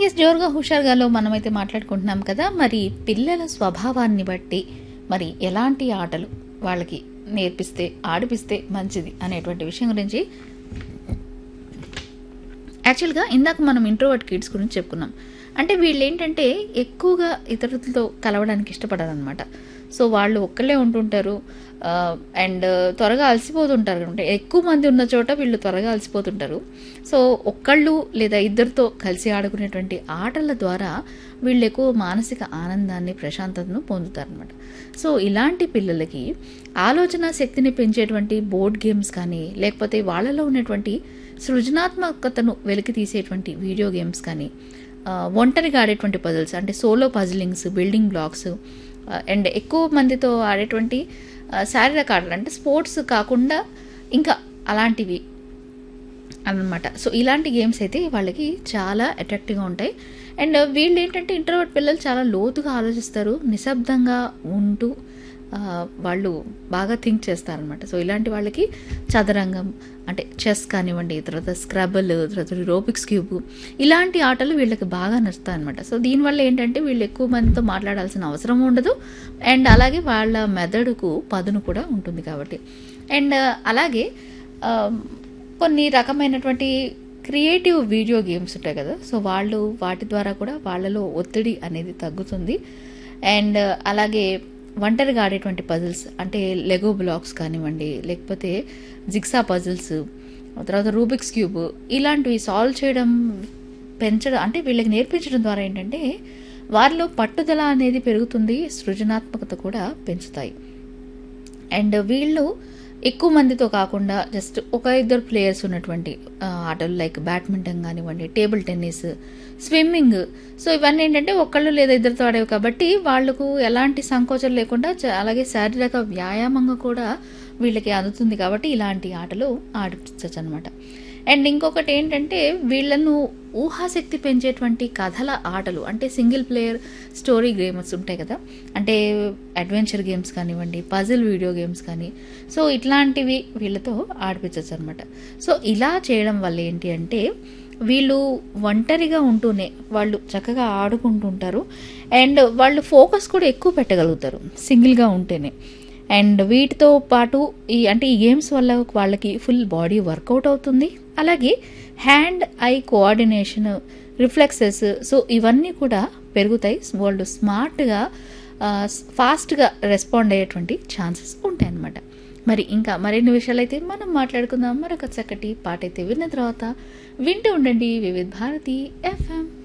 yes జోరుగా హుషారుగాలో మనమైతే మాట్లాడుకుంటున్నాం కదా మరి పిల్లల స్వభావాన్ని బట్టి మరి ఎలాంటి ఆటలు వాళ్ళకి నేర్పిస్తే ఆడిపిస్తే మంచిది అనేటువంటి విషయం గురించి యాక్చువల్గా ఇందాక మనం ఇంట్రోవర్ట్ కిడ్స్ గురించి చెప్పుకున్నాం అంటే వీళ్ళు ఏంటంటే ఎక్కువగా ఇతరులతో కలవడానికి ఇష్టపడరనమాట సో వాళ్ళు ఒక్కళ్ళే ఉంటుంటారు అండ్ త్వరగా అలసిపోతుంటారు అంటే ఎక్కువ మంది ఉన్న చోట వీళ్ళు త్వరగా అలసిపోతుంటారు సో ఒక్కళ్ళు లేదా ఇద్దరితో కలిసి ఆడుకునేటువంటి ఆటల ద్వారా వీళ్ళు ఎక్కువ మానసిక ఆనందాన్ని ప్రశాంతతను పొందుతారనమాట సో ఇలాంటి పిల్లలకి ఆలోచన శక్తిని పెంచేటువంటి బోర్డ్ గేమ్స్ కానీ లేకపోతే వాళ్ళలో ఉన్నటువంటి సృజనాత్మకతను వెలికి తీసేటువంటి వీడియో గేమ్స్ కానీ ఆ, ఒంటరిగా ఆడేటువంటి పజిల్స్ అంటే solo puzzlings building blocks and ఎక్కువ మందితో ఆడేటువంటి ఆ, శారీరక ఆటలు అంటే స్పోర్ట్స్ కాకుండా ఇంకా అలాంటివి అన్నమాట సో ఇలాంటి గేమ్స్ అయితే వాళ్ళకి చాలా అట్రాక్టివ్గా ఉంటాయి అండ్ వీళ్ళు ఏంటంటే ఇంటర్వర్ట్ పిల్లలు చాలా లోతుగా ఆలోచిస్తారు నిశ్శబ్దంగా ఉంటూ ఆ, వాళ్ళు బాగా థింక్ చేస్తారనమాట సో ఇలాంటి వాళ్ళకి చదరంగం అంటే చెస్ కానివ్వండి తర్వాత స్క్రబల్ తర్వాత రోపిక్స్ క్యూబ్ ఇలాంటి ఆటలు వీళ్ళకి బాగా నచ్చుతాయి అనమాట సో దీనివల్ల ఏంటంటే వీళ్ళు ఎక్కువ మందితో మాట్లాడాల్సిన అవసరం ఉండదు అండ్ అలాగే వాళ్ళ మెదడుకు పదును కూడా ఉంటుంది కాబట్టి అండ్ అలాగే ఆ, కొన్ని రకమైనటువంటి క్రియేటివ్ వీడియో గేమ్స్ ఉంటాయి కదా సో వాళ్ళు వాటి ద్వారా కూడా వాళ్ళలో ఒత్తిడి అనేది తగ్గుతుంది అండ్ అలాగే ఒంటరిగా ఆడేటువంటి పజిల్స్ అంటే లెగో బ్లాక్స్ కానివ్వండి లేకపోతే జిగ్సా పజిల్స్ తర్వాత రూబిక్స్ క్యూబ్ ఇలాంటివి సాల్వ్ చేయడం పెంచడం అంటే వీళ్ళకి నేర్పించడం ద్వారా ఏంటంటే వారిలో పట్టుదల అనేది పెరుగుతుంది సృజనాత్మకత కూడా పెంచుతాయి అండ్ వీళ్ళు ఎక్కువ మందితో కాకుండా జస్ట్ ఒక ఇద్దరు ప్లేయర్స్ ఉన్నటువంటి ఆ, ఆటలు లైక్ బ్యాడ్మింటన్ కానివ్వండి టేబుల్ టెన్నిస్ స్విమ్మింగ్ సో ఇవన్నీ ఏంటంటే ఒకళ్ళు లేదా ఇద్దరితో ఆడేవి కాబట్టి వాళ్ళకు ఎలాంటి సంకోచం లేకుండా చ- అలాగే శారీరక వ్యాయామంగా కూడా వీళ్ళకి అందుతుంది కాబట్టి ఇలాంటి ఆటలు ఆడించచ్చు అనమాట అండ్ ఇంకొకటి ఏంటంటే వీళ్ళను ఊహాశక్తి పెంచేటువంటి కథల ఆటలు అంటే సింగిల్ ప్లేయర్ స్టోరీ గేమ్స్ ఉంటాయి కదా అంటే అడ్వెంచర్ గేమ్స్ కానివ్వండి పజిల్ వీడియో గేమ్స్ కానీ సో ఇట్లాంటివి వీళ్ళతో ఆడిపించచ్చు అనమాట సో ఇలా చేయడం వల్ల ఏంటి అంటే వీళ్ళు ఒంటరిగా ఉంటూనే వాళ్ళు చక్కగా ఆడుకుంటుంటారు అండ్ వాళ్ళు ఫోకస్ కూడా ఎక్కువ పెట్టగలుగుతారు సింగిల్గా ఉంటేనే అండ్ వీటితో పాటు ఈ అంటే ఈ గేమ్స్ వల్ల వాళ్ళకి ఫుల్ బాడీ వర్కౌట్ అవుతుంది అలాగే hand eye coordination reflexes so ఇవన్నీ కూడా పెరుగుతాయి వాళ్ళు స్మార్ట్గా ఫాస్ట్గా రెస్పాండ్ అయ్యేటువంటి ఛాన్సెస్ ఉంటాయన్నమాట మరి ఇంకా మరిన్ని విషయాలు అయితే మనం మాట్లాడుకుందాం మరొక చక్కటి పాట అయితే విన్న తర్వాత వింటూ ఉండండి వివిధ భారతి ఎఫ్ఎం